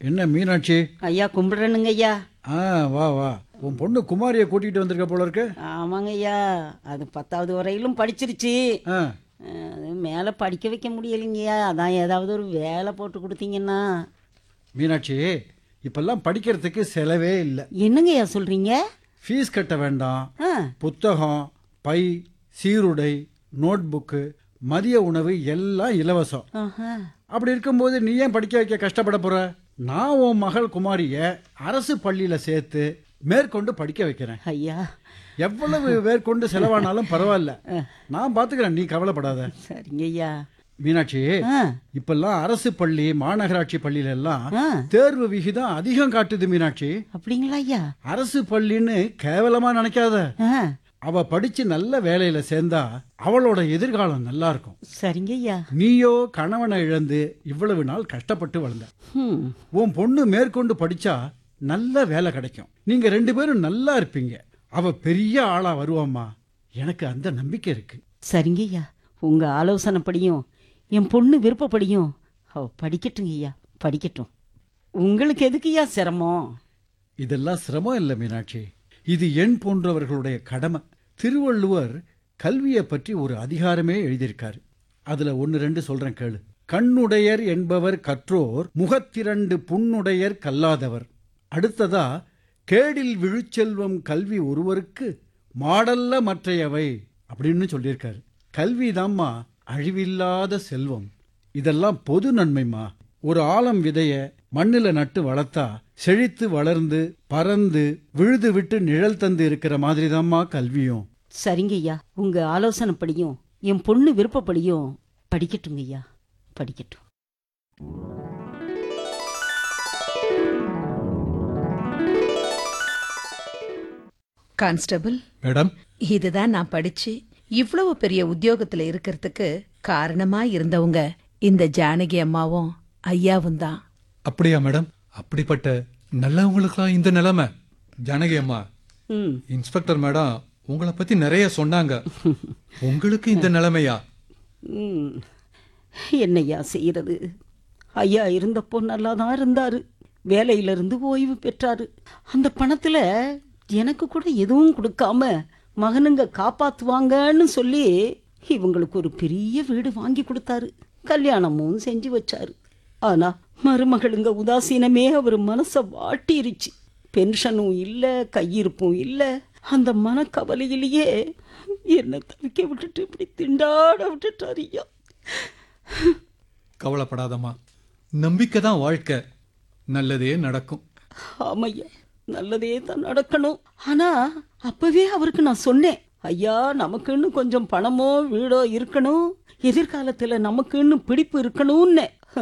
என்ன மீனாட்சி ஐயா கும்பிடுறேனுங்க ஐயா ஆ வா வா உன் பொண்ணு குமாரியை கூட்டிகிட்டு வந்திருக்க போல இருக்கு ஆமாங்க ஐயா அது பத்தாவது வரையிலும் படிச்சிருச்சு ஆ அஹ், அது மேலே படிக்க வைக்க முடியலைங்கய்யா அதான் ஏதாவது ஒரு வேலை போட்டு கொடுத்தீங்கன்னா மீனாட்சி இப்பெல்லாம் படிக்கிறதுக்கு செலவே இல்லை என்னங்க ஐயா சொல்கிறீங்க ஃபீஸ் கட்ட வேண்டாம் ஆ புத்தகம் பை சீருடை நோட்புக்கு மதிய உணவு எல்லாம் இலவசம் ஆஹா அப்படி இருக்கும்போது நீ ஏன் படிக்க வைக்க கஷ்டப்பட போற நான் உன் மகள் குமாரிய அரசு பள்ளியில சேர்த்து மேற்கொண்டு படிக்க வைக்கிறேன் ஐயா எவ்வளவு மேற்கொண்டு செலவானாலும் பரவாயில்ல நான் பாத்துக்கிறேன் நீ கவலைப்படாத சரிங்க ஐயா மீனாட்சி ஆ இப்பெல்லாம் அரசு பள்ளி மாநகராட்சி பள்ளியில எல்லாம் ஆ தேர்வு விகிதம் அதிகம் காட்டுது மீனாட்சி அப்படிங்களா ஐயா அரசு பள்ளின்னு கேவலமா நினைக்காத ஆ அவ படிச்சு நல்ல வேலையில சேர்ந்தா அவளோட எதிர்காலம் நல்லா இருக்கும் சரிங்க ஐயா நீயோ கணவனை இழந்து இவ்வளவு நாள் கஷ்டப்பட்டு வளர்ந்த ம் உன் பொண்ணு மேற்கொண்டு படிச்சா நல்ல வேலை கிடைக்கும் நீங்க ரெண்டு பேரும் நல்லா இருப்பீங்க அவ பெரிய ஆளா வருவாம்மா எனக்கு அந்த நம்பிக்கை இருக்கு சரிங்க ஐயா உங்கள் ஆலோசனைப்படியும் என் பொண்ணு விருப்பப்படியும் அவ படிக்கட்டுங்க ஐயா படிக்கட்டும் உங்களுக்கு எதுக்கு ஐயா சிரமம் இதெல்லாம் சிரமம் இல்லை மீனாட்சி இது எண் போன்றவர்களுடைய கடமை திருவள்ளுவர் கல்வியை பற்றி ஒரு அதிகாரமே எழுதியிருக்காரு அதுல ஒன்னு ரெண்டு சொல்றேன் கேளு கண்ணுடையர் என்பவர் கற்றோர் முகத்திரண்டு புண்ணுடையர் கல்லாதவர் அடுத்ததா கேடில் விழுச்செல்வம் கல்வி ஒருவருக்கு மாடல்ல மற்றையவை அப்படின்னு சொல்லியிருக்காரு கல்விதாம்மா அழிவில்லாத செல்வம் இதெல்லாம் பொது நன்மைமா ஒரு ஆலம் விதைய மண்ணுல நட்டு வளர்த்தா செழித்து வளர்ந்து பறந்து விழுது விட்டு நிழல் தந்து இருக்கிற மாதிரிதாம்மா கல்வியும் சரிங்க ஐயா உங்க ஆலோசனைப்படியும் என் பொண்ணு விருப்பப்படியும் படிக்கட்டுங்க ஐயா படிக்கட்டும் கான்ஸ்டபிள் மேடம் இதுதான் நான் படிச்சு இவ்வளவு பெரிய உத்தியோகத்துல இருக்கிறதுக்கு காரணமா இருந்தவங்க இந்த ஜானகி அம்மாவும் ஐயாவும் தான் அப்படியா மேடம் அப்படிப்பட்ட நல்லவங்களுக்கெல்லாம் இந்த நிலைமை ஜானகி அம்மா ம் இன்ஸ்பெக்டர் மேடம் உங்களை பத்தி நிறைய சொன்னாங்க உங்களுக்கு இந்த நிலைமையா ம் என்னய்யா செய்யறது ஐயா இருந்தப்போ நல்லா தான் இருந்தாரு வேலையிலிருந்து ஓய்வு பெற்றாரு அந்த பணத்துல எனக்கு கூட எதுவும் கொடுக்காம மகனுங்க காப்பாத்துவாங்கன்னு சொல்லி இவங்களுக்கு ஒரு பெரிய வீடு வாங்கி கொடுத்தாரு கல்யாணமும் செஞ்சு வச்சாரு ஆனா மருமகளுங்க உதாசீனமே அவர் மனசை வாட்டிருச்சு பென்ஷனும் இல்லை கையிருப்பும் இல்லை அந்த மனக்கவலையிலேயே என்னை தவிக்க விட்டுட்டு இப்படி திண்டாட விட்டுட்டாரு ஐயா கவலைப்படாதம்மா நம்பிக்கை தான் வாழ்க்கை நல்லதே நடக்கும் ஆமையா நல்லதே தான் நடக்கணும் ஆனா அப்பவே அவருக்கு நான் சொன்னேன் ஐயா நமக்குன்னு கொஞ்சம் பணமோ வீடோ இருக்கணும் எதிர்காலத்துல நமக்குன்னு பிடிப்பு இருக்கணும்னு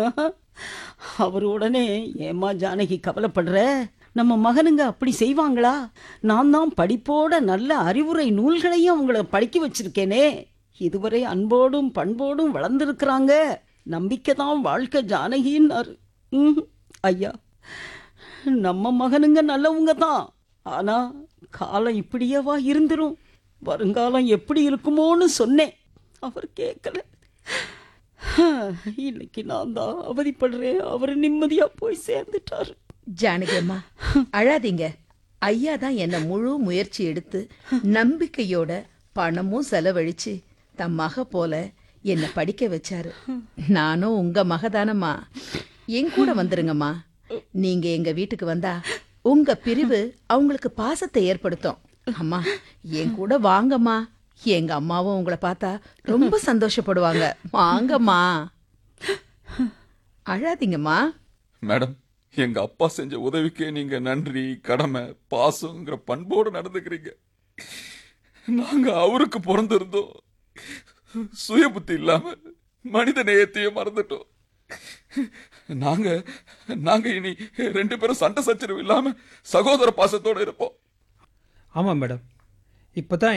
அவர் உடனே ஏமா ஜானகி கவலைப்படுற நம்ம மகனுங்க அப்படி செய்வாங்களா நான் தான் படிப்போட நல்ல அறிவுரை நூல்களையும் அவங்கள படிக்க வச்சிருக்கேனே இதுவரை அன்போடும் பண்போடும் வளர்ந்துருக்கிறாங்க நம்பிக்கை தான் வாழ்க்கை ஜானகின்னாரு ம், ஐயா நம்ம மகனுங்க நல்லவங்க தான் ஆனா காலம் இப்படியேவா இருந்துரும் வருங்காலம் எப்படி இருக்குமோன்னு சொன்னேன் அவர் கேட்கல இன்னைக்கு நான் தான் அவதிப்படுறேன் அவர் நிம்மதியா போய் சேர்ந்துட்டாரு ஜானகி அம்மா அழாதீங்க ஐயா தான் என்ன முழு முயற்சி எடுத்து நம்பிக்கையோட பணமும் செலவழிச்சு தம் மக போல என்னை படிக்க வச்சாரு நானும் உங்க மகதானம்மா என் கூட வந்துருங்கம்மா நீங்க எங்க வீட்டுக்கு வந்தா உங்க பிரிவு அவங்களுக்கு பாசத்தை ஏற்படுத்தும் அம்மா என் கூட வாங்கம்மா எங்க அம்மாவும் உங்களை பார்த்தா ரொம்ப சந்தோஷப்படுவாங்க வாங்கம்மா அழாதீங்கம்மா மேடம் எங்க அப்பா செஞ்ச உதவிக்கே நீங்க நன்றி கடமை பாசங்கிற பண்போடு நடந்துக்கிறீங்க நாங்க அவருக்கு பிறந்திருந்தோம் சுய புத்தி இல்லாம மனித நேயத்தையே மறந்துட்டோம் நாங்க நாங்க இனி ரெண்டு பேரும் சண்டை சச்சரவு இல்லாம சகோதர பாசத்தோட இருப்போம் ஆமாம் மேடம் இப்போ தான்